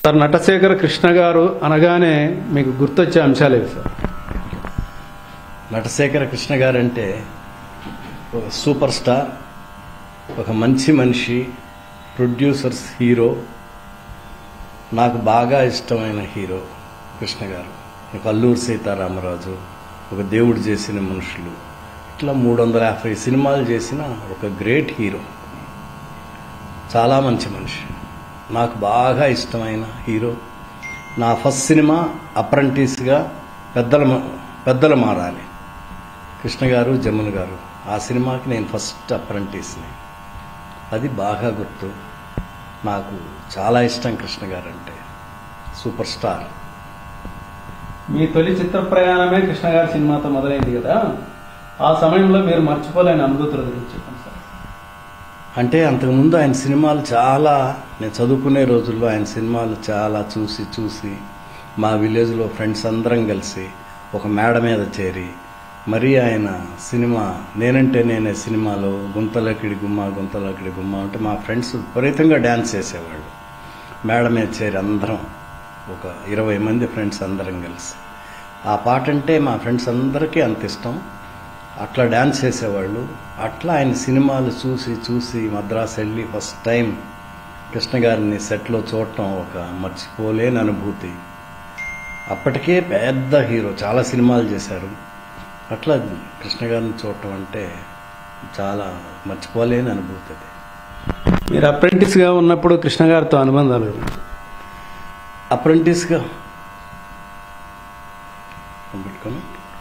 Sir Natasekhara Krishna గారు అనగానే మీకు గుర్తొచ్చే అంశాలు ఏవి సార్ నటశేఖర కృష్ణ గారంటే ఒక సూపర్ స్టార్ ఒక మంచి మనిషి ప్రొడ్యూసర్స్ హీరో నాకు బాగా ఇష్టమైన హీరో కృష్ణ గారు ఒక అల్లూరు సీతారామరాజు ఒక దేవుడు చేసిన మనుషులు ఇట్లా మూడు వందల యాభై సినిమాలు చేసిన ఒక గ్రేట్ హీరో చాలా మంచి మనిషి నాకు బాగా ఇష్టమైన హీరో నా ఫస్ట్ సినిమా అప్రెంటిస్గా పెద్దల పెద్దలు మారాలి కృష్ణ గారు జమున గారు ఆ సినిమాకి నేను ఫస్ట్ అప్రెంటిస్ని అది బాగా గుర్తు నాకు చాలా ఇష్టం కృష్ణ గారు అంటే సూపర్ స్టార్ మీ తొలి చిత్ర ప్రయాణమే కృష్ణ గారి సినిమాతో మొదలైంది కదా ఆ సమయంలో మీరు మర్చిపోలేని అనుభూతుల గురించి చెప్పండి సార్ అంటే అంతకుముందు ఆయన సినిమాలు చాలా నేను చదువుకునే రోజుల్లో ఆయన సినిమాలు చాలా చూసి చూసి మా విలేజ్లో ఫ్రెండ్స్ అందరం కలిసి ఒక మేడ మీద చేరి మరీ ఆయన సినిమా నేనంటే నేనే సినిమాలో గుంతలకిడి గుమ్మ గుంతలకిడి గుమ్మ అంటే మా ఫ్రెండ్స్ విపరీతంగా డ్యాన్స్ చేసేవాళ్ళు మేడ మీద చేరి అందరం ఒక ఇరవై మంది ఫ్రెండ్స్ అందరం కలిసి ఆ పాట అంటే మా ఫ్రెండ్స్ అందరికీ అంత ఇష్టం అట్లా డ్యాన్స్ చేసేవాళ్ళు అట్లా ఆయన సినిమాలు చూసి చూసి మద్రాసు వెళ్ళి ఫస్ట్ టైం కృష్ణ గారిని సెట్లో చూడటం ఒక మర్చిపోలేని అనుభూతి అప్పటికే పెద్ద హీరో చాలా సినిమాలు చేశారు అట్లా కృష్ణ గారిని చూడటం అంటే చాలా మర్చిపోలేని అనుభూతి అది మీరు అప్రెంటిస్గా ఉన్నప్పుడు కృష్ణ గారితో అనుబంధాలు గురించి అప్రెంటిస్గా పెట్టుకొని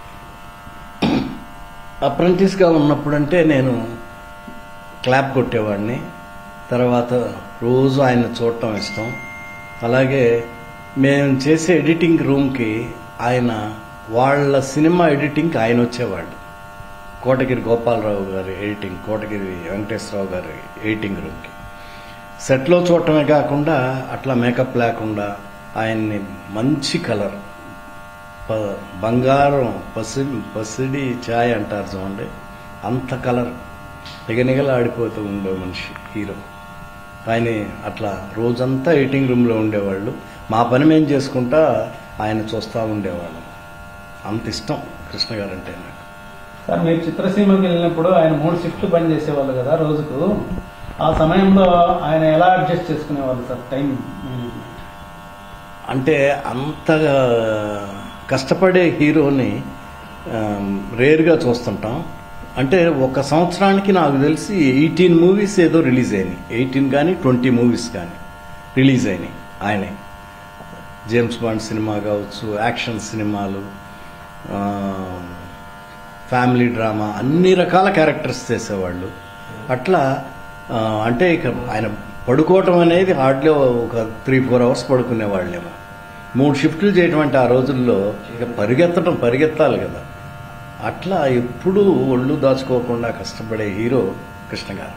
అప్రెంటిస్గా ఉన్నప్పుడంటే నేను క్లాప్ కొట్టేవాడిని తర్వాత రోజు ఆయన చూడటం ఇష్టం అలాగే మేము చేసే ఎడిటింగ్ రూమ్కి ఆయన వాళ్ళ సినిమా ఎడిటింగ్కి ఆయన వచ్చేవాళ్ళు కోటగిరి గోపాలరావు గారి ఎడిటింగ్ కోటగిరి వెంకటేశ్వరరావు గారి ఎడిటింగ్ రూమ్కి సెట్లో చూడటమే కాకుండా అట్లా మేకప్ లేకుండా ఆయన్ని మంచి కలర్ ప- బంగారం పసి పసిడి ఛాయ్ అంటారు చూడండి అంత కలర్ నిగనిగలాడిపోతూ ఉండే మనిషి హీరో ఆయన అట్లా రోజంతా ఎడిటింగ్ రూమ్లో ఉండేవాళ్ళు మా పని మేము చేసుకుంటా ఆయన చూస్తూ ఉండేవాళ్ళం అంత ఇష్టం కృష్ణ గారు అంటే నాకు సార్ మీరు చిత్రసీమకి వెళ్ళినప్పుడు ఆయన మూడు షిఫ్ట్లు పని చేసేవాళ్ళు కదా రోజుకు ఆ సమయంలో ఆయన ఎలా అడ్జస్ట్ చేసుకునేవాళ్ళు సార్ టైం మేనేజ్మెంట్ అంటే అంతగా కష్టపడే హీరోని రేర్గా చూస్తుంటాం అంటే ఒక సంవత్సరానికి నాకు తెలిసి ఎయిటీన్ మూవీస్ ఏదో రిలీజ్ అయినాయి ఎయిటీన్ కానీ ట్వంటీ మూవీస్ కానీ రిలీజ్ అయినాయి ఆయనే జేమ్స్ బాండ్ సినిమా కావచ్చు యాక్షన్ సినిమాలు ఆ, ఫ్యామిలీ డ్రామా అన్ని రకాల క్యారెక్టర్స్ చేసేవాళ్ళు అట్లా ఆ, అంటే ఇక ఆయన పడుకోవటం అనేది హార్డ్లీ ఒక త్రీ ఫోర్ అవర్స్ పడుకునేవాళ్ళేమో మూడు షిఫ్ట్లు చేయటం అంటే ఆ రోజుల్లో ఇక పరిగెత్తడం పరిగెత్తాలి కదా అట్లా ఎప్పుడూ ఒళ్ళు దాచుకోకుండా కష్టపడే హీరో కృష్ణ గారు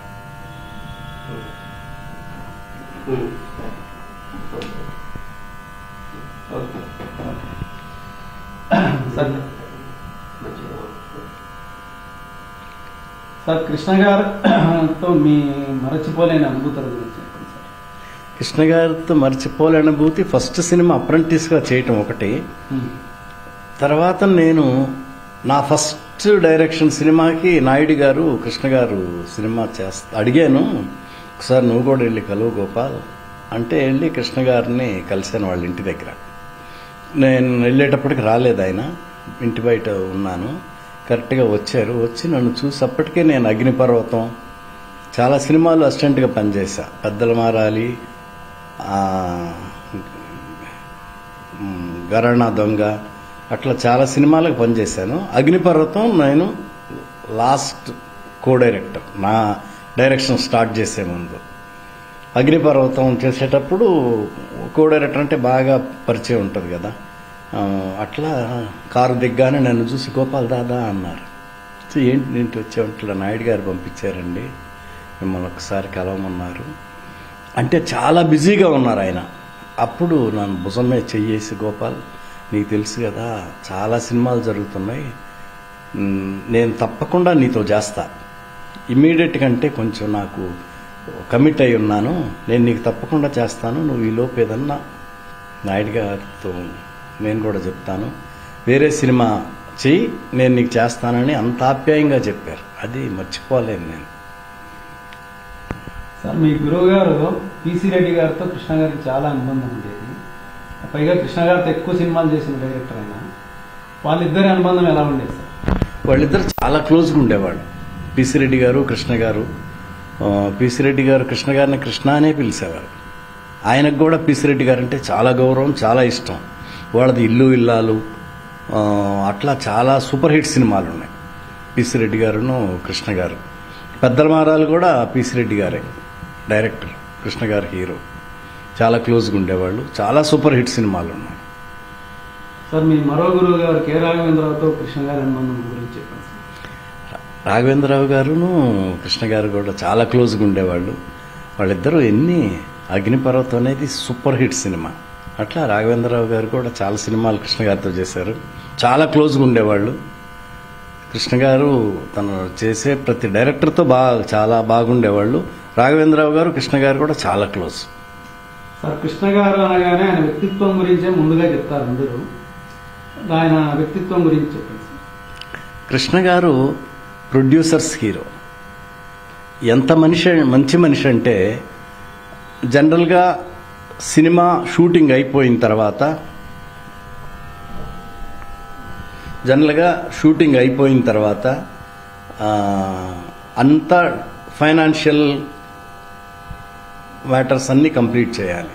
సార్ సార్ కృష్ణ గారితో మీ మరచిపోలేని అనుభూతుల గురించి చెప్పండి సార్ కృష్ణ గారితో మర్చిపోలేని అనుభూతి ఫస్ట్ సినిమా అప్రెంటిస్గా చేయటం ఒకటి తర్వాత నేను నా ఫస్ట్ డైరెక్షన్ సినిమాకి నాయుడు గారు కృష్ణ గారు సినిమా చేస్తా అడిగాను ఒకసారి నువ్వు కూడా వెళ్ళి కలువు గోపాల్ అంటే వెళ్ళి కృష్ణ గారిని కలిశాను వాళ్ళ ఇంటి దగ్గర నేను వెళ్ళేటప్పటికి రాలేదు ఆయన ఇంటి బయట ఉన్నాను కరెక్ట్గా వచ్చారు వచ్చి నన్ను చూసి అప్పటికే నేను అగ్నిపర్వతం చాలా సినిమాలు అసిస్టెంట్గా పనిచేశా పెద్దలు మారాలి ఆ, మ్, గరాణా దొంగ అట్లా చాలా సినిమాలకు పనిచేశాను అగ్నిపర్వతం నేను లాస్ట్ కో డైరెక్టర్ నా డైరెక్షన్ స్టార్ట్ చేసే ముందు అగ్నిపర్వతం చేసేటప్పుడు కో డైరెక్టర్ అంటే బాగా పరిచయం ఉంటుంది కదా ఆ, అట్లా కారు దిగ్గానే నన్ను చూసి గోపాల్ దాదా అన్నారు సో ఏంటి నేను వచ్చావు ఇట్లా నాయుడు గారు పంపించారండి మిమ్మల్ని ఒకసారి కలవమన్నారు అంటే చాలా బిజీగా ఉన్నారు ఆయన అప్పుడు నన్ను భుజం మీద చెయ్యేసి గోపాల్ నీకు తెలుసు కదా చాలా సినిమాలు జరుగుతున్నాయి మ్, నేను తప్పకుండా నీతో చేస్తా ఇమ్మీడియట్ కంటే కొంచెం నాకు కమిట్ అయి ఉన్నాను నేను నీకు తప్పకుండా చేస్తాను నువ్వు ఈ లోపు ఏదన్నా నాయుడు గారితో నేను కూడా చెప్తాను వేరే సినిమా చెయ్యి నేను నీకు చేస్తానని అంత ఆప్యాయంగా చెప్పారు అది మర్చిపోలేను నేను సార్ మీ గురువు గారు పిసి రెడ్డి గారితో కృష్ణ గారికి చాలా అనుబంధం ఉండేది పైగా కృష్ణ గారితో ఎక్కువ సినిమాలు చేసిన డైరెక్టర్ అయినా వాళ్ళిద్దరి అనుబంధం ఎలా ఉండేది సార్ వాళ్ళిద్దరు చాలా క్లోజ్గా ఉండేవాళ్ళు పిసి రెడ్డి గారు కృష్ణ గారు ఆ, పిసి రెడ్డి గారు కృష్ణ గారిని కృష్ణ అనే పిలిచేవారు ఆయనకు కూడా పిసి రెడ్డి గారు అంటే చాలా గౌరవం చాలా ఇష్టం వాళ్ళది ఇల్లు ఇల్లాలు ఆ, అట్లా చాలా సూపర్ హిట్ సినిమాలు ఉన్నాయి పిసి రెడ్డి గారును కృష్ణ గారు పెద్దల మారాలు కూడా పిసి రెడ్డి గారే డైరెక్టర్ కృష్ణ గారు హీరో చాలా క్లోజ్గా ఉండేవాళ్ళు చాలా సూపర్ హిట్ సినిమాలు ఉన్నాయి సార్ మీ మరో గురువు గారు కె రాఘవేంద్రరావుతో కృష్ణ గారి అనుబంధం గురించి చెప్పండి సార్ రాఘవేంద్రరావు గారును కృష్ణ గారు కూడా చాలా క్లోజ్గా ఉండేవాళ్ళు వాళ్ళిద్దరూ ఎన్ని అగ్నిపర్వతం అనేది సూపర్ హిట్ సినిమా అట్లా రాఘవేంద్రరావు గారు కూడా చాలా సినిమాలు కృష్ణ గారితో చేశారు చాలా క్లోజ్గా ఉండేవాళ్ళు కృష్ణ గారు తను చేసే ప్రతి డైరెక్టర్తో బాగా చాలా బాగుండేవాళ్ళు రాఘవేంద్రరావు గారు కృష్ణ గారు కూడా చాలా క్లోజ్ సార్ కృష్ణ గారు అనగానే ఆయన వ్యక్తిత్వం గురించే ముందుగా చెప్తారు అందరూ ఆయన వ్యక్తిత్వం గురించి చెప్పండి సార్ కృష్ణ గారు ప్రొడ్యూసర్స్ హీరో ఎంత మనిషి మంచి మనిషి అంటే జనరల్గా సినిమా షూటింగ్ అయిపోయిన తర్వాత జనరల్గా షూటింగ్ అయిపోయిన తర్వాత ఆ, అంతా ఫైనాన్షియల్ మ్యాటర్స్ అన్నీ కంప్లీట్ చేయాలి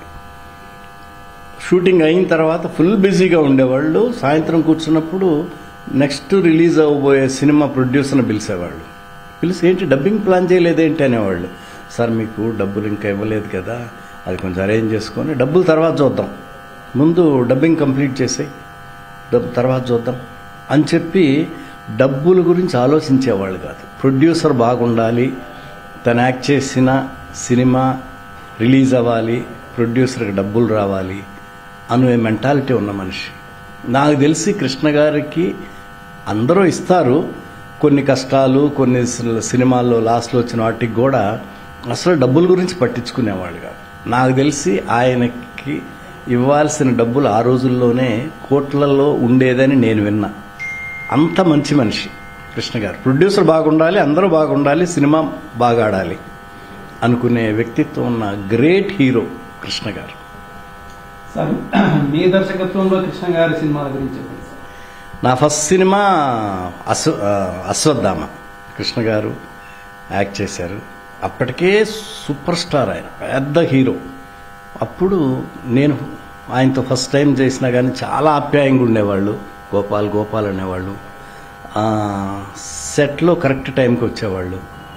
షూటింగ్ అయిన తర్వాత ఫుల్ బిజీగా ఉండేవాళ్ళు సాయంత్రం కూర్చున్నప్పుడు నెక్స్ట్ రిలీజ్ అవ్వబోయే సినిమా ప్రొడ్యూసర్ని పిలిచేవాళ్ళు పిలిచి ఏంటి డబ్బింగ్ ప్లాన్ చేయలేదేంటి అనేవాళ్ళు సార్ మీకు డబ్బులు ఇంకా ఇవ్వలేదు కదా అది కొంచెం అరేంజ్ చేసుకొని డబ్బులు తర్వాత చూద్దాం ముందు డబ్బింగ్ కంప్లీట్ చేసి డబ్బు తర్వాత చూద్దాం అని చెప్పి డబ్బుల గురించి ఆలోచించేవాళ్ళు కాదు ప్రొడ్యూసర్ బాగుండాలి తను యాక్ట్ చేసిన సినిమా రిలీజ్ అవ్వాలి ప్రొడ్యూసర్కి డబ్బులు రావాలి అనే మెంటాలిటీ ఉన్న మనిషి నాకు తెలిసి కృష్ణ గారికి అందరూ ఇస్తారు కొన్ని కష్టాలు కొన్ని సి- సినిమాల్లో లాస్ట్లో వచ్చిన వాటికి కూడా అసలు డబ్బుల గురించి పట్టించుకునేవాళ్ళు కాదు నాకు తెలిసి ఆయనకి ఇవ్వాల్సిన డబ్బులు ఆ రోజుల్లోనే కోట్లలో ఉండేదని నేను విన్నా అంత మంచి మనిషి కృష్ణ గారు ప్రొడ్యూసర్ బాగుండాలి అందరూ బాగుండాలి సినిమా బాగా ఆడాలి అనుకునే వ్యక్తిత్వం ఉన్న గ్రేట్ హీరో కృష్ణ గారు సార్ మీ దర్శకత్వంలో కృష్ణ గారి సినిమాల గురించి చెప్పండి సార్ నా ఫస్ట్ సినిమా అశ్వ ఆ, అశ్వత్థామ కృష్ణ గారు యాక్ట్ చేశారు అప్పటికే సూపర్ స్టార్ ఆయన పెద్ద హీరో అప్పుడు నేను ఆయనతో ఫస్ట్ టైం చేసినా కానీ చాలా ఆప్యాయంగా ఉండేవాళ్ళు గోపాల్ గోపాల్ అనేవాళ్ళు ఆ, సెట్లో కరెక్ట్ టైంకి వచ్చేవాళ్ళు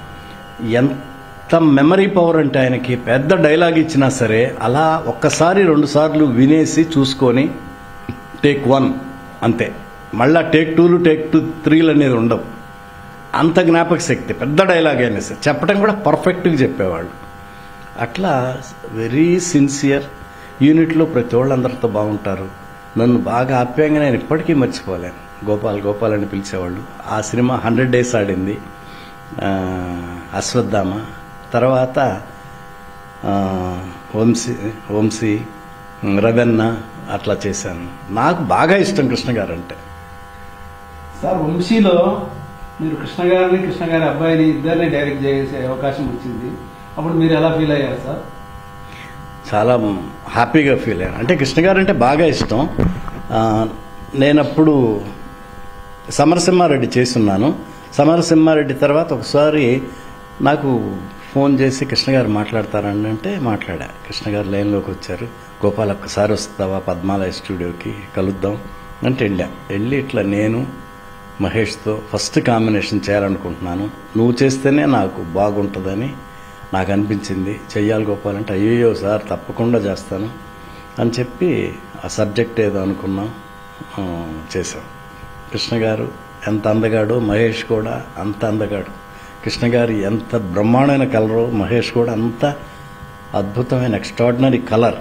ఎంత మెమరీ పవర్ అంటే ఆయనకి పెద్ద డైలాగ్ ఇచ్చినా సరే అలా ఒక్కసారి రెండు సార్లు వినేసి చూసుకొని టేక్ వన్ అంతే మళ్ళా టేక్ టూలు టేక్ టూ త్రీలు అనేది ఉండవు అంత జ్ఞాపక శక్తి పెద్ద డైలాగ్ అయినా సరే చెప్పడం కూడా పర్ఫెక్ట్గా చెప్పేవాళ్ళు అట్లా వెరీ సిన్సియర్ యూనిట్లో ప్రతి వాళ్ళందరితో బాగుంటారు నన్ను బాగా ఆప్యాయంగా నేను ఇప్పటికీ మర్చిపోలేను గోపాల్ గోపాల్ అని పిలిచేవాళ్ళు ఆ సినిమా హండ్రెడ్ డేస్ ఆడింది ఆ, అశ్వత్థామ తర్వాత ఆ, వంశీ వంశీ రవెన్న అట్లా చేశాను నాకు బాగా ఇష్టం కృష్ణ గారు అంటే సార్ వంశీలో మీరు కృష్ణ గారిని కృష్ణ గారి అబ్బాయిని ఇద్దరిని డైరెక్ట్ చేసే అవకాశం వచ్చింది అప్పుడు మీరు ఎలా ఫీల్ అయ్యారు సార్ చాలా హ్యాపీగా ఫీల్ అయ్యాను అంటే కృష్ణ గారు అంటే బాగా ఇష్టం ఆ, నేనప్పుడు సమరసింహారెడ్డి చేస్తున్నాను సమరసింహారెడ్డి తర్వాత ఒకసారి నాకు ఫోన్ చేసి కృష్ణ గారు మాట్లాడతారండి అంటే మాట్లాడా కృష్ణ గారు లైన్లోకి వచ్చారు గోపాల్ ఒక్కసారి వస్తావా పద్మాలయ స్టూడియోకి కలుద్దాం అంటే వెళ్ళా వెళ్ళి ఇట్లా నేను మహేష్తో ఫస్ట్ కాంబినేషన్ చేయాలనుకుంటున్నాను నువ్వు చేస్తేనే నాకు బాగుంటుందని నాకు అనిపించింది చెయ్యాలి గోపాల్ అంటే అయ్యో సార్ తప్పకుండా చేస్తాను అని చెప్పి ఆ సబ్జెక్ట్ ఏదో అనుకున్నాం ఆ, చేసాం కృష్ణ గారు ఎంత అందగాడో మహేష్ కూడా అంత అందగాడు కృష్ణ గారు ఎంత బ్రహ్మాండమైన కలరో మహేష్ కూడా అంత అద్భుతమైన ఎక్స్ట్రాడినరీ కలర్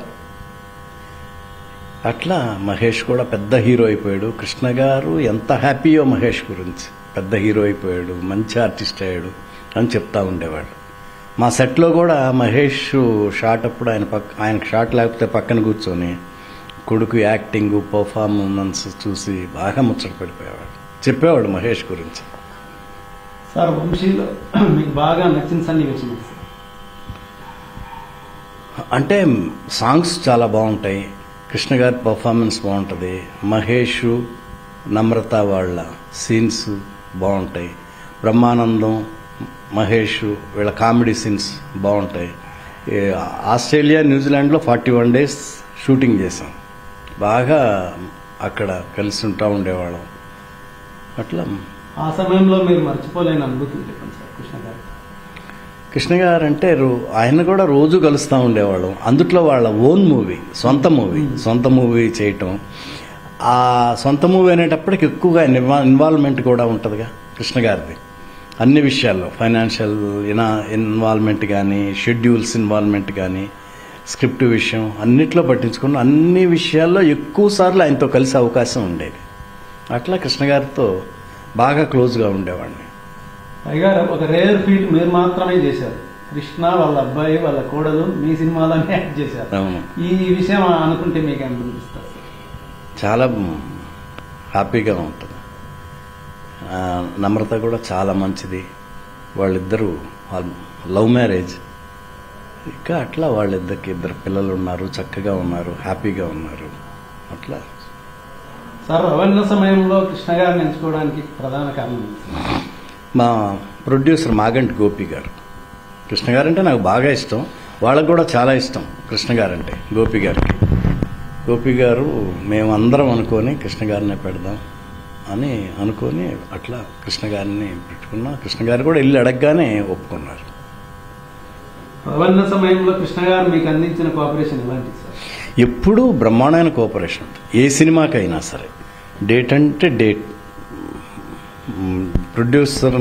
అట్లా మహేష్ కూడా పెద్ద హీరో అయిపోయాడు కృష్ణ గారు ఎంత హ్యాపీయో మహేష్ గురించి పెద్ద హీరో అయిపోయాడు మంచి ఆర్టిస్ట్ అయ్యాడు అని చెప్తా ఉండేవాడు మా సెట్లో కూడా మహేష్ షాట్ అప్పుడు ఆయన పక్క ఆయనకు షాట్ లేకపోతే పక్కన కూర్చొని కొడుకు యాక్టింగ్ పర్ఫార్మెన్స్ చూసి బాగా ముచ్చట పడిపోయేవాడు చెప్పేవాడు మహేష్ గురించి సార్ వంశీలో మీకు బాగా నచ్చిన సన్నివేశం ఏంటి సార్? అంటే సాంగ్స్ చాలా బాగుంటాయి కృష్ణ గారి పర్ఫార్మెన్స్ బాగుంటుంది మహేష్ నమ్రత వాళ్ళ సీన్స్ బాగుంటాయి బ్రహ్మానందం మహేష్ వీళ్ళ కామెడీ సీన్స్ బాగుంటాయి ఈ ఆస్ట్రేలియా న్యూజిలాండ్లో ఫార్టీ వన్ డేస్ షూటింగ్ చేసాం బాగా అక్కడ కలిసి ఉంటా ఉండేవాళ్ళం అట్లా ఆ సమయంలో మీరు మర్చిపోలేని అనుభూతి చెప్పండి సార్ కృష్ణ గారు కృష్ణ గారు అంటే రో- ఆయన కూడా రోజు కలుస్తూ ఉండేవాళ్ళం అందుట్లో వాళ్ళ ఓన్ మూవీ సొంత మూవీ సొంత మూవీ చేయటం ఆ సొంత మూవీ అనేటప్పటికి ఎక్కువగా ఇన్వా- ఇన్వాల్వ్మెంట్ కూడా ఉంటుందిగా కృష్ణ గారిది అన్ని విషయాల్లో ఫైనాన్షియల్ ఇనా ఇన్వాల్వ్మెంట్ కానీ షెడ్యూల్స్ ఇన్వాల్వ్మెంట్ కానీ స్క్రిప్ట్ విషయం అన్నిట్లో పట్టించుకున్న అన్ని విషయాల్లో ఎక్కువ సార్లు ఆయనతో కలిసే అవకాశం ఉండేది అట్లా కృష్ణ గారితో బాగా క్లోజ్గా ఉండేవాడిని పైగా ఒక రేర్ ఫీట్ మీరు మాత్రమే చేశారు కృష్ణ వాళ్ళ అబ్బాయి వాళ్ళ కోడలు మీ సినిమాలోనే యాక్ట్ చేశారు అవును ఈ విషయం అనుకుంటే మీకు అనిపిస్తారు చాలా హ్యాపీగా ఉంటుంది ఆ, నమ్రత కూడా చాలా మంచిది వాళ్ళిద్దరూ లవ్ మ్యారేజ్ ఇంకా అట్లా వాళ్ళిద్దరికి ఇద్దరు పిల్లలు ఉన్నారు చక్కగా ఉన్నారు హ్యాపీగా ఉన్నారు అట్లా సార్ అవన్న సమయంలో కృష్ణ గారిని ఎంచుకోవడానికి ప్రధాన కారణం ఏంటి? మా ప్రొడ్యూసర్ మాగంటి గోపి గారు కృష్ణ గారు అంటే నాకు బాగా ఇష్టం వాళ్ళకు కూడా చాలా ఇష్టం కృష్ణ గారు అంటే గోపి గారికి గోపి గారు మేమందరం అనుకొని కృష్ణ గారినే పెడదాం అని అనుకొని అట్లా కృష్ణ గారిని పెట్టుకున్నాం కృష్ణ గారు కూడా ఇల్లు అడగగానే ఒప్పుకున్నారు అవన్న సమయంలో కృష్ణ గారు మీకు అందించిన కోఆపరేషన్ ఎలాంటిది సార్ ఎప్పుడూ బ్రహ్మాండమైన కోఆపరేషన్ ఉంటుంది ఏ సినిమాకైనా సరే డేట్ అంటే డేట్ మ్, ప్రొడ్యూసర్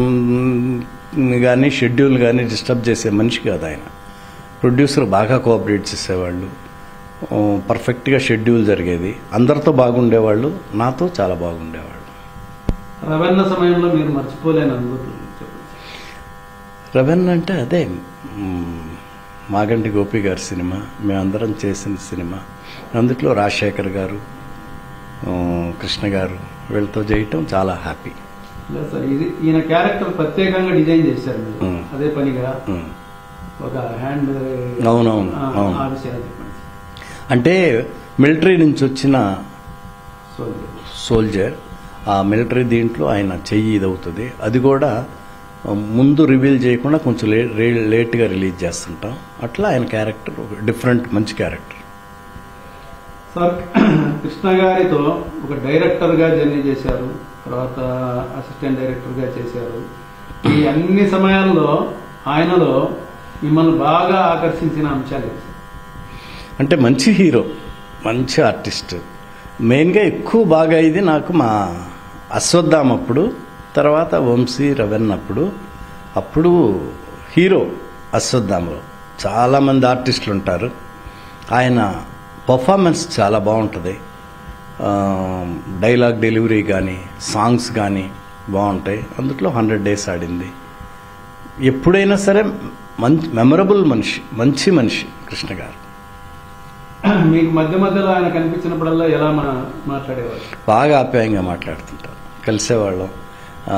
కానీ షెడ్యూల్ కానీ డిస్టర్బ్ చేసే మనిషి కాదు ఆయన ప్రొడ్యూసర్ బాగా కోఆపరేట్ చేసేవాళ్ళు ఆ, పర్ఫెక్ట్గా షెడ్యూల్ జరిగేది అందరితో బాగుండేవాళ్ళు నాతో చాలా బాగుండేవాళ్ళు రవన్న సమయంలో మీరు మర్చిపోలేని అనుభూతులు చెప్పండి సార్. రవెన్ అంటే అదే మ్, మాగంటి గోపి గారి సినిమా మేమందరం చేసిన సినిమా అందుట్లో రాజశేఖర్ గారు ఆ, కృష్ణ గారు వీళ్ళతో చేయటం చాలా హ్యాపీ లేదు సార్ ఇది ఈయన క్యారెక్టర్ ప్రత్యేకంగా డిజైన్ చేశారు మీరు మ్మ్. అదే పనిగా మ్. ఒక హ్యాండ్ అవునవును, ఆ, అవును. ఆ విషయాలు చెప్పండి అంటే మిలిటరీ నుంచి వచ్చిన సార్ సోల్జర్ ఆ మిలిటరీ దీంట్లో ఆయన చెయ్యి ఇదవుతుంది అది కూడా ఆ, ముందు రివీల్ చేయకుండా కొంచెం లే రే- లేట్గా రిలీజ్ చేస్తుంటాం అట్లా ఆయన క్యారెక్టర్ ఒక డిఫరెంట్ మంచి క్యారెక్టర్ సార్ కృష్ణ గారితో ఒక డైరెక్టర్ గా జర్నీ చేశారు తర్వాత అసిస్టెంట్ డైరెక్టర్ గా చేశారు ఈ అన్ని సమయాల్లో ఆయనలో మిమ్మల్ని బాగా ఆకర్షించిన అంశాలు ఏంటి సార్? అంటే మంచి హీరో మంచి ఆర్టిస్ట్ మెయిన్గా ఎక్కువ బాగా ఇది నాకు మా అశ్వత్థామ అప్పుడు తర్వాత వంశీ రవెన్ అప్పుడు అప్పుడు హీరో అశ్వత్థామలో చాలామంది ఆర్టిస్టులు ఉంటారు ఆయన పర్ఫార్మెన్స్ చాలా బాగుంటుంది ఆ, డైలాగ్ డెలివరీ కానీ సాంగ్స్ కానీ బాగుంటాయి అందులో హండ్రెడ్ డేస్ ఆడింది ఎప్పుడైనా సరే మంచి మెమరబుల్ మనిషి మంచి మనిషి కృష్ణ గారు మీకు మధ్య మధ్యలో ఆయన కనిపించినప్పుడల్లా ఎలా మా మాట్లాడేవారు బాగా ఆప్యాయంగా మాట్లాడుతుంటారు కలిసేవాళ్ళం ఆ,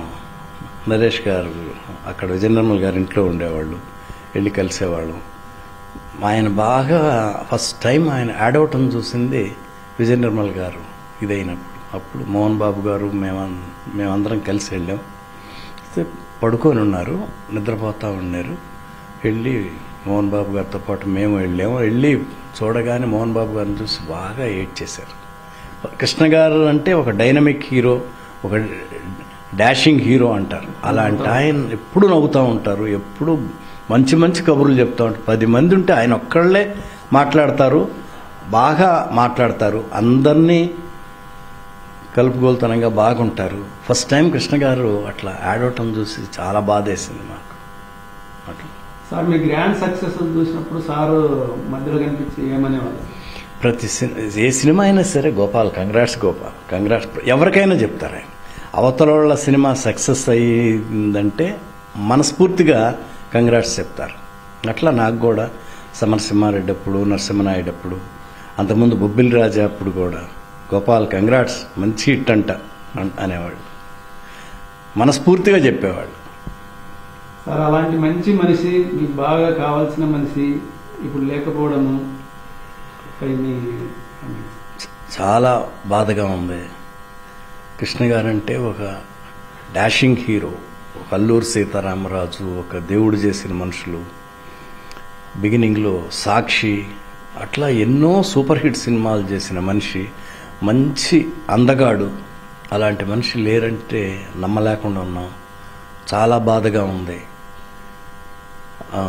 నరేష్ గారు అక్కడ విజయనిర్మల్ గారి ఇంట్లో ఉండేవాళ్ళు వెళ్ళి కలిసేవాళ్ళం ఆయన బాగా ఫస్ట్ టైం ఆయన యాడ్ అవటం చూసింది విజయ నిర్మల్ గారు ఇదైనప్పుడు అప్పుడు మోహన్ బాబు గారు మేము మేమందరం కలిసి వెళ్ళాం అయితే పడుకొని ఉన్నారు నిద్రపోతూ ఉన్నారు వెళ్ళి మోహన్ బాబు గారితో పాటు మేము వెళ్ళాము వెళ్ళి చూడగానే మోహన్ బాబు గారిని చూసి బాగా ఏడ్ చేశారు కృష్ణ గారు అంటే ఒక డైనమిక్ హీరో ఒక డాషింగ్ హీరో అంటారు అలాంటి ఆయన ఎప్పుడు నవ్వుతూ ఉంటారు ఎప్పుడు మంచి మంచి కబుర్లు చెప్తూ ఉంటారు పది మంది ఉంటే ఆయన ఒక్కళ్ళే మాట్లాడతారు బాగా మాట్లాడతారు అందరినీ కలుపుగోలుతనంగా బాగుంటారు ఫస్ట్ టైం కృష్ణ గారు అట్లా యాడ్ అవటం చూసి చాలా బాధేసింది మాకు అట్లా సార్ మీ గ్రాండ్ సక్సెస్ చూసినప్పుడు సారు మధ్యలో కనిపించి ఏమనేవాళ్ళు ప్రతి సి- ఏ సినిమా అయినా సరే గోపాల్ కంగ్రాట్స్ గోపాల్ కంగ్రాట్స్ ఎవరికైనా చెప్తారు ఆయన అవతల వాళ్ళ సినిమా సక్సెస్ అయ్యిందంటే మనస్ఫూర్తిగా కంగ్రాట్స్ చెప్తారు అట్లా నాకు కూడా సమరసింహారెడ్డి అప్పుడు నరసింహనాయుడు అప్పుడు అంతకుముందు బొబ్బిలి రాజా అప్పుడు కూడా గోపాల్ కంగ్రాట్స్ మంచి హిట్ అంట అన్- అనేవాళ్ళు మనస్ఫూర్తిగా చెప్పేవాళ్ళు సార్ అలాంటి మంచి మనిషి మీకు బాగా కావాల్సిన మనిషి ఇప్పుడు లేకపోవడము పై మీ చాలా బాధగా ఉంది కృష్ణ గారంటే ఒక డాషింగ్ హీరో ఒక అల్లూరు సీతారామరాజు ఒక దేవుడు చేసిన మనుషులు బిగినింగ్లో సాక్షి అట్లా ఎన్నో సూపర్ హిట్ సినిమాలు చేసిన మనిషి మంచి అందగాడు అలాంటి మనిషి లేరంటే నమ్మలేకుండా ఉన్నాం చాలా బాధగా ఉంది ఆ,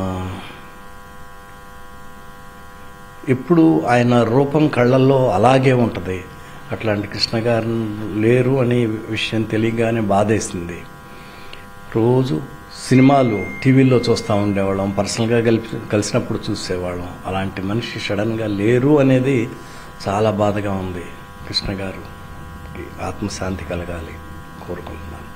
ఇప్పుడు ఆయన రూపం కళ్ళల్లో అలాగే ఉంటుంది అట్లాంటి కృష్ణ గారు లేరు అనే విషయం తెలియగానే బాధేసింది రోజు సినిమాలు టీవీలో చూస్తూ ఉండేవాళ్ళం పర్సనల్గా కలిపి కలిసినప్పుడు చూసేవాళ్ళం అలాంటి మనిషి సడన్గా లేరు అనేది చాలా బాధగా ఉంది కృష్ణ గారు ఆత్మశాంతి కలగాలి కోరుకుంటున్నాను